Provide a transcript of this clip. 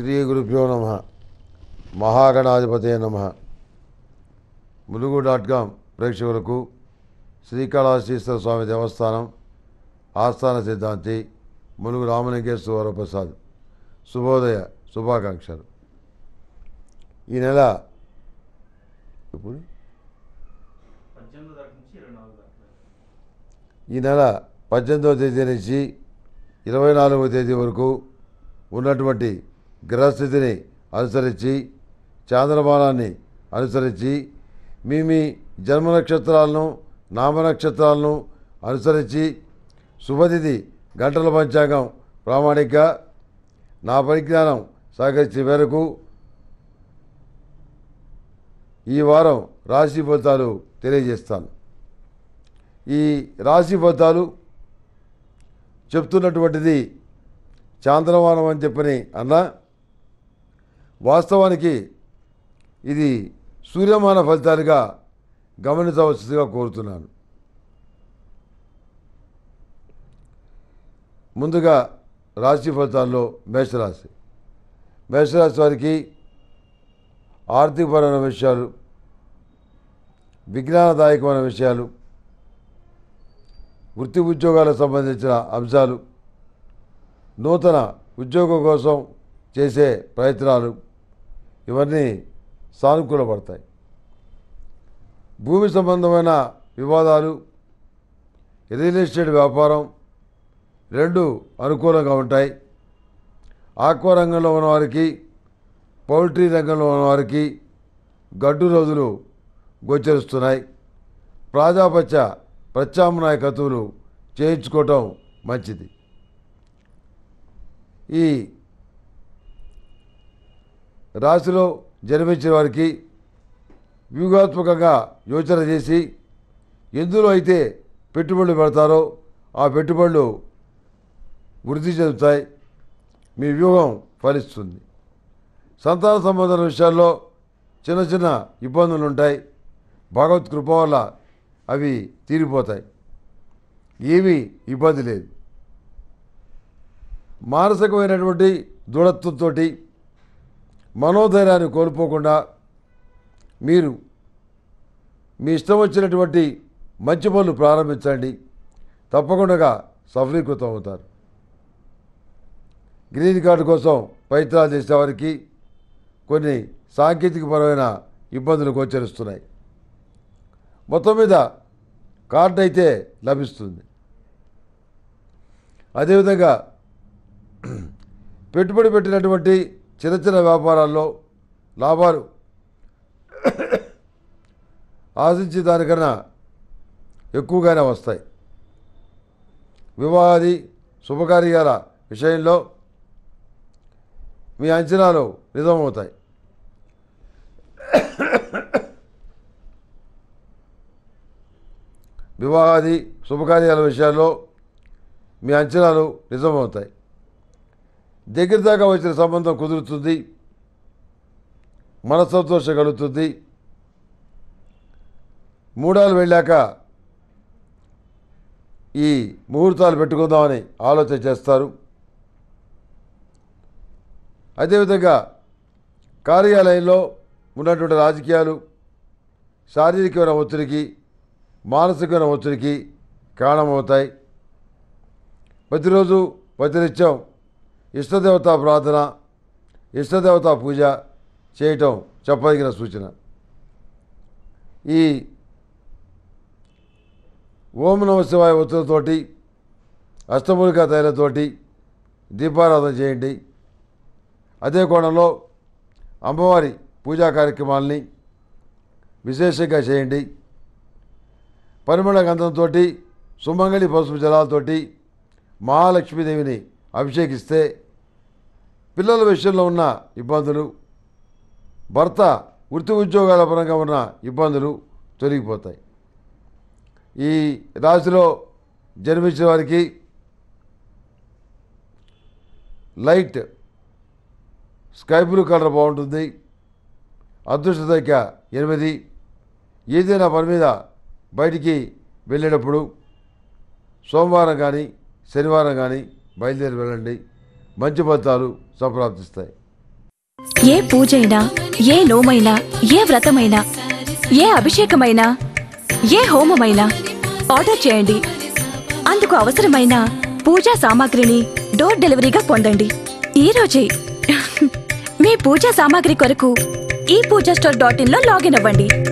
శ్రీ గురుభ్యో నమ మహాగణాధిపతే నమ ములుగు డాట్ కామ్ ప్రేక్షకులకు శ్రీకాళహస్తీశ్వర స్వామి దేవస్థానం ఆస్థాన సిద్ధాంతి ములుగు రామలింగేశ్వర వరప్రసాద్ శుభోదయ శుభాకాంక్షలు ఈ నెల ఇప్పుడు పద్దెనిమిది తారీఖు నుంచి ఇరవై నాలుగు దాకా ఈ నెల పద్దెనిమిదవ తేదీ నుంచి ఇరవై నాలుగవ తేదీ వరకు ఉన్నటువంటి గ్రహస్థితిని అనుసరించి చాంద్రమానాన్ని అనుసరించి మీ మీ జన్మ నక్షత్రాలను నామ నక్షత్రాలను అనుసరించి శుభతిథి గంటల పంచాంగం ప్రామాణిక నా పరిజ్ఞానం సహకరించే మేరకు ఈ వారం రాశి ఫలితాలు తెలియజేస్తాను ఈ రాశి ఫలితాలు చెప్తున్నటువంటిది చాంద్రమానం అని చెప్పని అన్నా వాస్తవానికి ఇది సూర్యమాన ఫలితాలుగా గమనించవలసిందిగా కోరుతున్నాను ముందుగా రాశి ఫలితాల్లో మేషరాశి మేషరాశి వారికి ఆర్థికపరమైన విషయాలు విజ్ఞానదాయకమైన విషయాలు వృత్తి ఉద్యోగాలకు సంబంధించిన అంశాలు నూతన ఉద్యోగం కోసం చేసే ప్రయత్నాలు ఇవన్నీ సానుకూలపడతాయి భూమి సంబంధమైన వివాదాలు రియల్ ఎస్టేట్ వ్యాపారం రెండు అనుకూలంగా ఉంటాయి ఆక్వా రంగంలో ఉన్నవారికి పౌల్ట్రీ రంగంలో ఉన్నవారికి గడ్డు రోజులు గోచరిస్తున్నాయి ప్రాజాపత్య ప్రత్యామ్నాయ కతువులు చేయించుకోవటం మంచిది ఈ రాశిలో జన్మించిన వారికి వ్యూహాత్మకంగా యోచన చేసి ఎందులో అయితే పెట్టుబడులు పెడతారో ఆ పెట్టుబడులు వృద్ధి చెందుతాయి మీ వ్యూహం ఫలిస్తుంది సంతాన సంబంధం విషయాల్లో చిన్న చిన్న ఇబ్బందులు ఉంటాయి భగవత్ కృప వల్ల అవి తీరిపోతాయి ఏమీ ఇబ్బంది లేదు మానసికమైనటువంటి దృఢత్వంతో మనోధైర్యాన్ని కోల్పోకుండా మీరు మీ ఇష్టం వచ్చినటువంటి మంచి పనులు ప్రారంభించండి తప్పకుండా సఫలీకృతం అవుతారు గ్రీన్ కార్డు కోసం ప్రయత్నాలు చేసేవారికి కొన్ని సాంకేతికపరమైన ఇబ్బందులు గోచరిస్తున్నాయి మొత్తం మీద కార్డు అయితే లభిస్తుంది అదేవిధంగా పెట్టుబడి పెట్టినటువంటి చిన్న చిన్న వ్యాపారాల్లో లాభాలు ఆశించే దానికన్నా ఎక్కువగానే వస్తాయి వివాహాది శుభకార్యాల విషయంలో మీ అంచనాలు నిజమవుతాయి వివాహాది శుభకార్యాల విషయాల్లో మీ అంచనాలు నిజమవుతాయి దగ్గర దాకా వచ్చిన సంబంధం కుదురుతుంది మనస్సంతోషం కలుగుతుంది మూడాలు వెళ్ళాక ఈ ముహూర్తాలు పెట్టుకుందామని ఆలోచన చేస్తారు అదేవిధంగా కార్యాలయంలో ఉన్నటువంటి రాజకీయాలు శారీరకమైన ఒత్తిడికి మానసికమైన ఒత్తిడికి కారణమవుతాయి ప్రతిరోజు ప్రతినిత్యం ఇష్టదేవతా ప్రార్థన ఇష్టదేవతా పూజ చేయటం చెప్పదగిన సూచన ఈ ఓం నమ శివాయ ఒత్తులతోటి అష్టమూలికా తైలతోటి దీపారాధన చేయండి అదే కోణంలో అమ్మవారి పూజా కార్యక్రమాల్ని విశేషంగా చేయండి పరిమళ గంధంతో సుమంగళి పసుపు జలాలతోటి మహాలక్ష్మీదేవిని అభిషేకిస్తే పిల్లల విషయంలో ఉన్న ఇబ్బందులు భర్త వృత్తి ఉద్యోగాల పరంగా ఉన్న ఇబ్బందులు తొలగిపోతాయి ఈ రాశిలో జన్మించిన వారికి లైట్ స్కై బ్లూ కలర్ బాగుంటుంది అదృష్ట సంఖ్య ఎనిమిది ఏదైనా పని మీద బయటికి వెళ్ళేటప్పుడు సోమవారం కానీ శనివారం కానీ బయలుదేరి వెళ్ళండి మంచి ఫలితాలు సంప్రాప్తిస్తాయి ఏ పూజైనా ఏ నోమైనా ఏ వ్రతమైనా ఏ అభిషేకమైనా ఏ హోమమైనా ఆర్డర్ చేయండి అందుకు అవసరమైన పూజా సామాగ్రిని డోర్ డెలివరీగా పొందండి ఈ రోజే మీ పూజా సామాగ్రి కొరకు ఈ పూజా స్టోర్ డాట్ ఇన్ లో లాగిన్ అవ్వండి